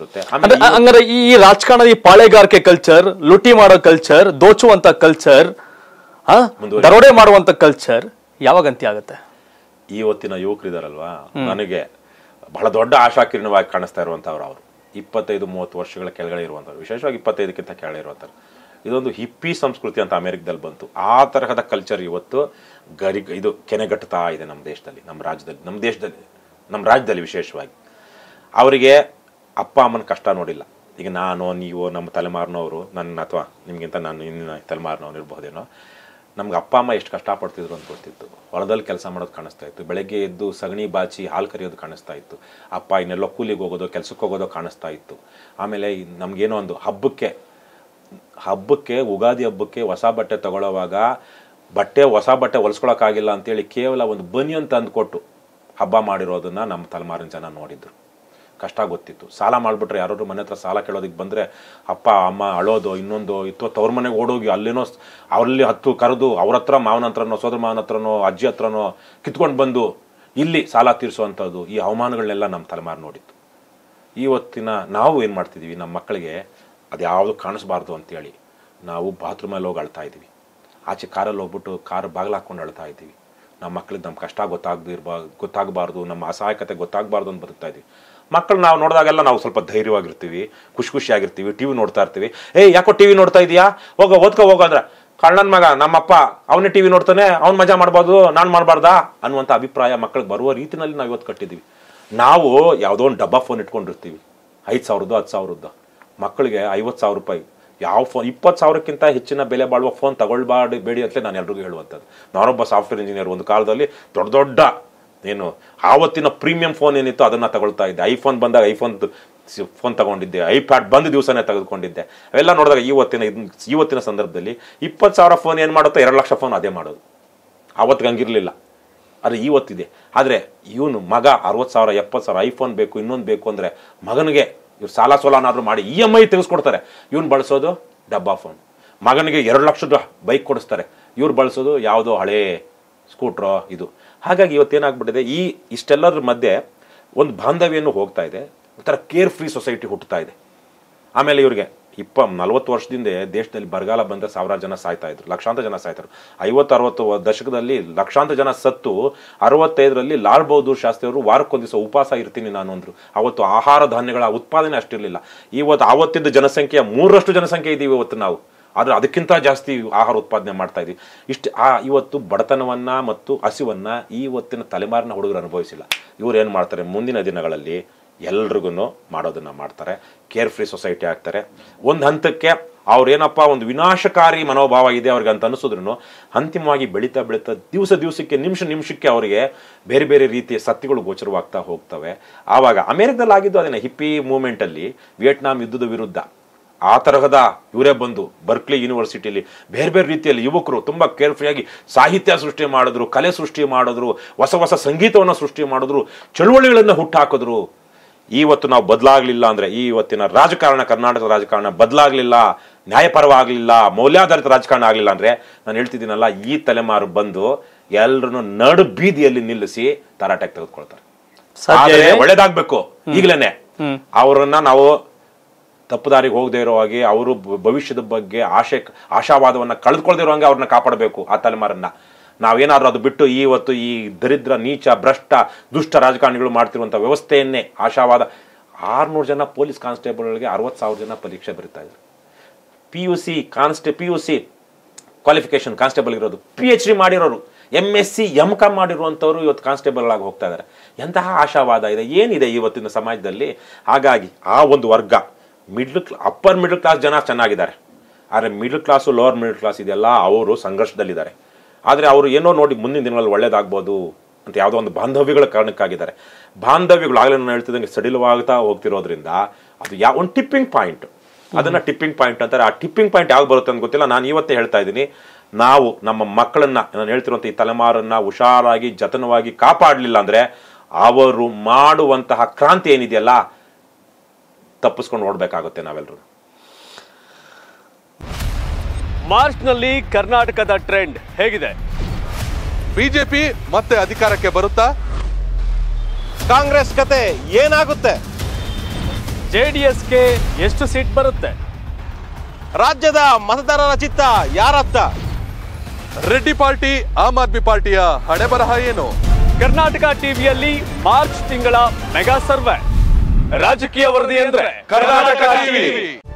ಅನ್ಸುತ್ತೆ ಅಂದ್ರೆ ಆಮೇಲೆ ಹಂಗಾರೆ ಈ ಈ ರಾಜಕಾರಣದ ಈ ಪಾಳೆಗಾರಿಕೆ ಕಲ್ಚರ್ ಲುಟಿ ಮಾಡೋ ಕಲ್ಚರ್ ದೋಚುವಂತ ಕಲ್ಚರ್ ಮುಂದುವರಿ- ದರೋಡೆ ಮಾಡುವಂತ ಕಲ್ಚರ್ ಯಾವಾಗ ಅಂತ್ಯ ಆಗುತ್ತೆ ಇವತ್ತಿನ ಯುವಕರಿದಾರಲ್ವಾ ನನಗೆ ಬಹಳ ದೊಡ್ಡ ಆಶಾಕಿರಣವಾಗಿ ಕಾಣಿಸ್ತಾ ಇರುವಂತವ್ರು ಅವರು ಇಪ್ಪತ್ತೈದು ಮೂವತ್ತು ವರ್ಷಗಳ ಕೆಳಗಡೆ ಇರುವಂಥವ್ರು ವಿಶೇಷವಾಗಿ ಇಪ್ಪತ್ತೈದಕ್ಕಿಂತ ಕೆಳಗಡೆ ಇರುವಂಥವ್ರು ಇದೊಂದು ಹಿಪ್ಪಿ ಸಂಸ್ಕೃತಿ ಅಂತ ಅಮೆರಿಕದಲ್ಲಿ ಬಂತು ಆ ತರಹದ ಕಲ್ಚರ್ ಇವತ್ತು ಗರಿ ಇದು ಕೆನೆಗಟ್ಟುತ್ತಾ ಇದೆ ನಮ್ಮ ದೇಶದಲ್ಲಿ ನಮ್ಮ ರಾಜ್ಯದಲ್ಲಿ ನಮ್ಮ ದೇಶದಲ್ಲಿ ನಮ್ಮ ರಾಜ್ಯದಲ್ಲಿ ವಿಶೇಷವಾಗಿ ಅವರಿಗೆ ಅಪ್ಪ ಅಮ್ಮನ ಕಷ್ಟ ನೋಡಿಲ್ಲ ಈಗ ನಾನು ನೀವು ನಮ್ಮ ತಲೆಮಾರಿನವರು ನನ್ನ ಅಥವಾ ನಿಮಗಿಂತ ನಾನು ಇನ್ನ ತಲೆಮಾರಿನವ್ರು ಇರ್ಬೋದೇನೋ ನಮ್ಗೆ ಅಪ್ಪ ಅಮ್ಮ ಎಷ್ಟು ಕಷ್ಟಪಡ್ತಿದ್ರು ಅಂತ ಗೊತ್ತಿತ್ತು ಹೊಲದಲ್ಲಿ ಕೆಲಸ ಮಾಡೋದು ಕಾಣಿಸ್ತಾ ಇತ್ತು ಬೆಳಗ್ಗೆ ಎದ್ದು ಸಗಣಿ ಬಾಚಿ ಹಾಲು ಕರಿಯೋದು ಕಾಣಿಸ್ತಾ ಇತ್ತು ಅಪ್ಪ ಇನ್ನೆಲ್ಲೋ ಕೂಲಿಗೆ ಹೋಗೋದು ಕೆಲ್ಸಕ್ಕೆ ಹೋಗೋದು ಕಾಣಿಸ್ತಾ ಇತ್ತು ಆಮೇಲೆ ಈ ನಮ್ಗೇನೋ ಒಂದು ಹಬ್ಬಕ್ಕೆ ಹಬ್ಬಕ್ಕೆ ಉಗಾದಿ ಹಬ್ಬಕ್ಕೆ ಹೊಸ ಬಟ್ಟೆ ತಗೊಳ್ಳೋವಾಗ ಬಟ್ಟೆ ಹೊಸ ಬಟ್ಟೆ ಹೊಲ್ಸ್ಕೊಳಕ್ಕಾಗಿಲ್ಲ ಅಂತೇಳಿ ಕೇವಲ ಒಂದು ಬನಿಯನ್ ತಂದು ಕೊಟ್ಟು ಹಬ್ಬ ಮಾಡಿರೋದನ್ನ ನಮ್ಮ ತಲೆಮಾರಿನ ಜನ ನೋಡಿದ್ರು ಕಷ್ಟ ಗೊತ್ತಿತ್ತು ಸಾಲ ಮಾಡಿಬಿಟ್ರೆ ಯಾರಾದ್ರು ಮನೆ ಹತ್ರ ಸಾಲ ಕೇಳೋದಕ್ಕೆ ಬಂದರೆ ಅಪ್ಪ ಅಮ್ಮ ಅಳೋದು ಇನ್ನೊಂದು ಇತ್ತು ತವ್ರ ಮನೆಗೆ ಓಡೋಗಿ ಅಲ್ಲೇನೋ ಸ್- ಅವರಲ್ಲಿ ಹತ್ತು ಕರೆದು ಅವ್ರ ಹತ್ರ ಮಾವನ ಹತ್ರನೋ ಸೋದರ ಮಾವನ ಹತ್ರನೋ ಅಜ್ಜಿ ಹತ್ರನೋ ಕಿತ್ಕೊಂಡು ಬಂದು ಇಲ್ಲಿ ಸಾಲ ತೀರಿಸುವಂಥದ್ದು ಈ ಅವಮಾನಗಳನ್ನೆಲ್ಲ ನಮ್ಮ ತಲೆಮಾರು ನೋಡಿತ್ತು ಇವತ್ತಿನ ನಾವು ಏನು ಮಾಡ್ತಿದ್ದೀವಿ ನಮ್ಮ ಮಕ್ಕಳಿಗೆ ಅದು ಯಾವುದು ಕಾಣಿಸ್ಬಾರ್ದು ಅಂತೇಳಿ ನಾವು ಬಾತ್ರೂಮಲ್ಲಿ ಹೋಗಿ ಅಳ್ತಾ ಇದ್ದೀವಿ ಆಚೆ ಕಾರಲ್ಲಿ ಹೋಗ್ಬಿಟ್ಟು ಕಾರ್ ಬಾಗಿಲು ಹಾಕ್ಕೊಂಡು ಅಳ್ತಾ ಇದ್ದೀವಿ ನಮ್ಮ ಮಕ್ಕಳಿಗೆ ನಮ್ಮ ಕಷ್ಟ ಗೊತ್ತಾಗದಿರ್ಬಾ ಗೊತ್ತಾಗಬಾರ್ದು ನಮ್ಮ ಅಸಹಾಯಕತೆ ಗೊತ್ತಾಗಬಾರ್ದು ಅಂತ ಬದುಕ್ತಾ ಇದ್ದೀವಿ ಮಕ್ಕಳು ನಾವು ನೋಡಿದಾಗೆಲ್ಲ ನಾವು ಸ್ವಲ್ಪ ಧೈರ್ಯವಾಗಿರ್ತೀವಿ ಖುಷಿ ಖುಷಿಯಾಗಿರ್ತೀವಿ ಟಿ ವಿ ನೋಡ್ತಾ ಇರ್ತೀವಿ ಏ ಯಾಕೋ ಟಿ ವಿ ನೋಡ್ತಾ ಇದೀಯಾ ಹೋಗೋ ಓದ್ಕೋ ಹೋಗೋ ಅಂದ್ರೆ ಕಳ್ಳನ ಮಗ ನಮ್ಮಪ್ಪ ಅವನೇ ಟಿ ವಿ ನೋಡ್ತಾನೆ ಅವ್ನು ಮಜಾ ಮಾಡ್ಬೋದು ನಾನು ಮಾಡಬಾರ್ದಾ ಅನ್ನುವಂಥ ಅಭಿಪ್ರಾಯ ಮಕ್ಕಳಿಗೆ ಬರುವ ರೀತಿನಲ್ಲಿ ನಾವು ಇವತ್ತು ಕಟ್ಟಿದ್ದೀವಿ ನಾವು ಯಾವುದೋ ಒಂದು ಡಬ್ಬಾ ಫೋನ್ ಇಟ್ಕೊಂಡಿರ್ತೀವಿ ಐದು ಸಾವಿರದ್ದು ಹತ್ತು ಸಾವಿರದ್ದು ಮಕ್ಕಳಿಗೆ ಐವತ್ತು ಸಾವಿರ ರೂಪಾಯಿ ಯಾವ ಫೋನ್ ಇಪ್ಪತ್ತು ಸಾವಿರಕ್ಕಿಂತ ಹೆಚ್ಚಿನ ಬೆಲೆ ಬಾಳುವ ಫೋನ್ ತಗೊಳ್ಬಾರ್ದು ಬೇಡಿ ಅಂತಲೇ ನಾನು ಎಲ್ರಿಗೂ ಹೇಳುವಂಥದ್ದು ನಾನೊಬ್ಬ ಸಾಫ್ಟ್ವೇರ್ ಇಂಜಿನಿಯರ್ ಒಂದು ಕಾಲದಲ್ಲಿ ದೊಡ್ಡ ದೊಡ್ಡ ಏನು ಆವತ್ತಿನ ಪ್ರೀಮಿಯಂ ಫೋನ್ ಏನಿತ್ತು ಅದನ್ನ ತಗೊಳ್ತಾ ಇದ್ದೆ ಐಫೋನ್ ಬಂದಾಗ ಐಫೋನ್ ಫೋನ್ ತಗೊಂಡಿದ್ದೆ ಐಪ್ಯಾಡ್ ಬಂದ ದಿವಸನೇ ತೆಗೆದುಕೊಂಡಿದ್ದೆ ಅವೆಲ್ಲ ನೋಡಿದಾಗ ಇವತ್ತಿನ ಇದ್- ಇವತ್ತಿನ ಸಂದರ್ಭದಲ್ಲಿ ಇಪ್ಪತ್ತು ಸಾವಿರ ಫೋನ್ ಏನು ಮಾಡುತ್ತೋ ಎರಡು ಲಕ್ಷ ಫೋನ್ ಅದೇ ಮಾಡೋದು ಆವತ್ತಿಗೆ ಹಂಗಿರಲಿಲ್ಲ ಆದರೆ ಇವತ್ತಿದೆ ಆದರೆ ಇವನು ಮಗ ಅರವತ್ತು ಸಾವಿರ ಎಪ್ಪತ್ತು ಸಾವಿರ ಐಫೋನ್ ಬೇಕು ಇನ್ನೊಂದು ಬೇಕು ಅಂದರೆ ಮಗನಿಗೆ ಇವ್ರು ಸಾಲ ಸೋಲನಾದ್ರೂ ಮಾಡಿ ಇ ಎಮ್ ಐ ತೆಗೆಸ್ಕೊಡ್ತಾರೆ ಇವ್ನು ಬಳಸೋದು ಡಬ್ಬಾ ಫೋನ್ ಮಗನಿಗೆ ಎರಡು ಲಕ್ಷದ ಬೈಕ್ ಕೊಡಿಸ್ತಾರೆ ಇವ್ರು ಬಳಸೋದು ಯಾವುದೋ ಹಳೇ ಸ್ಕೂಟ್ರೋ ಇದು ಹಾಗಾಗಿ ಇವತ್ತೇನಾಗ್ಬಿಟ್ಟಿದೆ ಈ ಇಷ್ಟೆಲ್ಲರ ಮಧ್ಯೆ ಒಂದು ಬಾಂಧವ್ಯನೂ ಹೋಗ್ತಾ ಇದೆ ಒಂಥರ ಕೇರ್ ಫ್ರೀ ಸೊಸೈಟಿ ಹುಟ್ಟುತ್ತಾ ಇದೆ ಆಮೇಲೆ ಇವ್ರಿಗೆ ಇಪ್ಪ ನಲವತ್ತು ವರ್ಷದಿಂದ ದೇಶದಲ್ಲಿ ಬರಗಾಲ ಬಂದರೆ ಸಾವಿರಾರು ಜನ ಸಾಯ್ತಾ ಇದ್ರು ಲಕ್ಷಾಂತರ ಜನ ಸಾಯ್ತಾರೆ ಐವತ್ತು ಅರವತ್ತು ದಶಕದಲ್ಲಿ ಲಕ್ಷಾಂತರ ಜನ ಸತ್ತು ಅರವತ್ತೈದರಲ್ಲಿ ಲಾಲ್ ಬಹದ್ದೂರ್ ಶಾಸ್ತ್ರಿ ಅವರು ವಾರಕ್ಕೊಂದು ದಿವಸ ಉಪವಾಸ ಇರ್ತೀನಿ ನಾನು ಅಂದ್ರು ಅವತ್ತು ಆಹಾರ ಧಾನ್ಯಗಳ ಉತ್ಪಾದನೆ ಅಷ್ಟಿರಲಿಲ್ಲ ಇವತ್ತು ಆವತ್ತಿದ್ದ ಜನಸಂಖ್ಯೆಯ ಮೂರರಷ್ಟು ಜನಸಂಖ್ಯೆ ಇದೀವಿ ಇವತ್ತು ನಾವು ಆದರೆ ಅದಕ್ಕಿಂತ ಜಾಸ್ತಿ ಆಹಾರ ಉತ್ಪಾದನೆ ಮಾಡ್ತಾ ಇದೀವಿ ಇಷ್ಟು ಆ ಇವತ್ತು ಬಡತನವನ್ನ ಮತ್ತು ಹಸಿವನ್ನ ಈ ಇವತ್ತಿನ ತಲೆಮಾರಿನ ಹುಡುಗರು ಅನುಭವಿಸಿಲ್ಲ ಇವ್ರು ಏನು ಮಾಡ್ತಾರೆ ಮುಂದಿನ ದಿನಗಳಲ್ಲಿ ಎಲ್ರಿಗೂ ಮಾಡೋದನ್ನ ಮಾಡ್ತಾರೆ ಕೇರ್ ಫ್ರೀ ಸೊಸೈಟಿ ಆಗ್ತಾರೆ ಒಂದು ಹಂತಕ್ಕೆ ಅವ್ರೇನಪ್ಪ ಒಂದು ವಿನಾಶಕಾರಿ ಮನೋಭಾವ ಇದೆ ಅವ್ರಿಗೆ ಅಂತ ಅನಿಸಿದ್ರು ಅಂತಿಮವಾಗಿ ಬೆಳೀತಾ ಬೆಳೀತಾ ದಿವಸ ದಿವಸಕ್ಕೆ ನಿಮಿಷ ನಿಮಿಷಕ್ಕೆ ಅವರಿಗೆ ಬೇರೆ ಬೇರೆ ರೀತಿಯ ಸತ್ಯಗಳು ಗೋಚರವಾಗ್ತಾ ಹೋಗ್ತವೆ ಆವಾಗ ಅಮೆರಿಕದಲ್ಲಿ ಆಗಿದ್ದು ಅದೇನೆ ಹಿಪ್ಪಿ ಮೂವ್ಮೆಂಟಲ್ಲಿ ವಿಯೆಟ್ನಾಂ ಯುದ್ಧದ ವಿರುದ್ಧ ಆ ತರಹದ ಇವರೇ ಬಂದು ಬರ್ಕ್ಲಿ ಯೂನಿವರ್ಸಿಟಿಯಲ್ಲಿ ಬೇರೆ ಬೇರೆ ರೀತಿಯಲ್ಲಿ ಯುವಕರು ತುಂಬ ಕೇರ್ಫ್ರೀಯಾಗಿ ಸಾಹಿತ್ಯ ಸೃಷ್ಟಿ ಮಾಡಿದ್ರು ಕಲೆ ಸೃಷ್ಟಿ ಮಾಡಿದ್ರು ಹೊಸ ಹೊಸ ಸಂಗೀತವನ್ನು ಸೃಷ್ಟಿ ಮಾಡಿದ್ರು ಚಳುವಳಿಗಳನ್ನು ಹುಟ್ಟಾಕಿದ್ರು ಇವತ್ತು ನಾವು ಬದಲಾಗಲಿಲ್ಲ ಅಂದ್ರೆ ಈ ಇವತ್ತಿನ ರಾಜಕಾರಣ ಕರ್ನಾಟಕದ ರಾಜಕಾರಣ ಬದಲಾಗಲಿಲ್ಲ ನ್ಯಾಯಪರವಾಗಲಿಲ್ಲ ಮೌಲ್ಯಾಧಾರಿತ ರಾಜಕಾರಣ ಆಗಲಿಲ್ಲ ಅಂದ್ರೆ ನಾನು ಹೇಳ್ತಿದ್ದೀನಲ್ಲ ಈ ತಲೆಮಾರು ಬಂದು ಎಲ್ಲರನ್ನು ನಡು ಬೀದಿಯಲ್ಲಿ ನಿಲ್ಲಿಸಿ ತರಾಟೆಗೆ ತೆಗೆದುಕೊಳ್ತಾರೆ ಸಾಧ್ಯ ಆದ್ರೆ ಇದೆ? ಒಳ್ಳೇದಾಗ್ಬೇಕು ಈಗಲೇನೆ ಅವರನ್ನ ನಾವು ತಪ್ಪು ದಾರಿಗೆ ಹೋಗದೆ ಇರೋ ಹಾಗೆ ಅವರು ಭ- ಭವಿಷ್ಯದ ಬಗ್ಗೆ ಆಶೆ ಆಶಾವಾದವನ್ನ ಕಳೆದುಕೊಳ್ದೇ ಇರೋ ಹಂಗೆ ಅವ್ರನ್ನ ಕಾಪಾಡಬೇಕು ಆ ತಲೆಮಾರನ್ನ ನಾವೇನಾದ್ರೂ ಅದು ಬಿಟ್ಟು ಇವತ್ತು ಈ ದರಿದ್ರ ನೀಚ ಭ್ರಷ್ಟ ದುಷ್ಟ ರಾಜಕಾರಣಿಗಳು ಮಾಡ್ತಿರುವಂಥ ವ್ಯವಸ್ಥೆಯನ್ನೇ ಆಶಾವಾದ ಆರ್ನೂರು ಜನ ಪೊಲೀಸ್ ಕಾನ್ಸ್ಟೇಬಲ್ಗಳಿಗೆ ಅರವತ್ತು ಸಾವಿರ ಜನ ಪರೀಕ್ಷೆ ಬರೀತಾ ಇದ್ರು ಪಿ ಯು ಸಿ ಕಾನ್ಸ್ಟೆ P U C qualification constable ಇರೋದು ಪಿ ಎಚ್ ಡಿ ಮಾಡಿರೋರು M S C M com ಮಾಡಿರುವಂಥವ್ರು ಇವತ್ತು ಕಾನ್ಸ್ಟೇಬಲ್ ಆಗಿ ಹೋಗ್ತಾ ಇದ್ದಾರೆ ಎಂತಹ ಆಶಾವಾದ ಇದೆ ಏನಿದೆ ಇವತ್ತಿನ ಸಮಾಜದಲ್ಲಿ ಹಾಗಾಗಿ ಆ ಒಂದು ವರ್ಗ ಮಿಡ್ಲ್ ಕ್ಲಾ ಅಪ್ಪರ್ ಮಿಡ್ಲ್ ಕ್ಲಾಸ್ ಜನ ಚೆನ್ನಾಗಿದ್ದಾರೆ ಆದರೆ middle class lower middle class ಇದೆಯಲ್ಲ ಅವರು ಸಂಘರ್ಷದಲ್ಲಿದ್ದಾರೆ ಆದರೆ ಅವರು ಏನೋ ನೋಡಿ ಮುಂದಿನ ದಿನಗಳಲ್ಲಿ ಒಳ್ಳೇದಾಗ್ಬೋದು ಅಂತ ಯಾವುದೋ ಒಂದು ಬಾಂಧವ್ಯಗಳ ಕಾರಣಕ್ಕಾಗಿದ್ದಾರೆ ಬಾಂಧವ್ಯಗಳು ಆಗಲೇ ನಾನು ಹೇಳ್ತಿದ್ದಂಗೆ ಸಡಿಲವಾಗ್ತಾ ಹೋಗ್ತಿರೋದ್ರಿಂದ ಅದು ಯಾವ ಒಂದು ಟಿಪ್ಪಿಂಗ್ ಪಾಯಿಂಟ್ ಅದನ್ನ ಟಿಪ್ಪಿಂಗ್ ಪಾಯಿಂಟ್ ಅಂತಾರೆ ಆ ಟಿಪ್ಪಿಂಗ್ ಪಾಯಿಂಟ್ ಯಾವ್ದು ಬರುತ್ತೆ ಅಂತ ಗೊತ್ತಿಲ್ಲ ನಾನು ಇವತ್ತೇ ಹೇಳ್ತಾ ಇದ್ದೀನಿ ನಾವು ನಮ್ಮ ಮಕ್ಕಳನ್ನ ನಾನು ಹೇಳ್ತಿರುವಂಥ ಈ ತಲೆಮಾರನ್ನ ಹುಷಾರಾಗಿ ಜತನವಾಗಿ ಕಾಪಾಡಲಿಲ್ಲ ಅಂದ್ರೆ ಅವರು ಮಾಡುವಂತಹ ಕ್ರಾಂತಿ ಏನಿದೆಯಲ್ಲ ತಪ್ಪಿಸ್ಕೊಂಡು ನೋಡ್ಬೇಕಾಗುತ್ತೆ ನಾವೆಲ್ಲರೂ ಮಾರ್ಚ್ನಲ್ಲಿ ಕರ್ನಾಟಕದ ಟ್ರೆಂಡ್ ಹೇಗಿದೆ ಬಿಜೆಪಿ ಮತ್ತೆ ಅಧಿಕಾರಕ್ಕೆ ಬರುತ್ತಾ ಕಾಂಗ್ರೆಸ್ ಕತೆ ಏನಾಗುತ್ತೆ ಜೆಡಿಎಸ್ಗೆ ಎಷ್ಟು ಸೀಟ್ ಬರುತ್ತೆ ರಾಜ್ಯದ ಮತದಾರರ ಚಿತ್ತ ಯಾರತ್ತ ರೆಡ್ಡಿ ಪಾರ್ಟಿ ಆಮ್ ಆದ್ಮಿ ಪಾರ್ಟಿಯ ಹಣೆ ಬರಹ ಏನು ಕರ್ನಾಟಕ ಟಿವಿಯಲ್ಲಿ ಮಾರ್ಚ್ ತಿಂಗಳ ಮೆಗಾ ಸರ್ವೆ ರಾಜಕೀಯ ವರದಿ ಅಂದ್ರೆ ಕರ್ನಾಟಕ ಟಿವಿ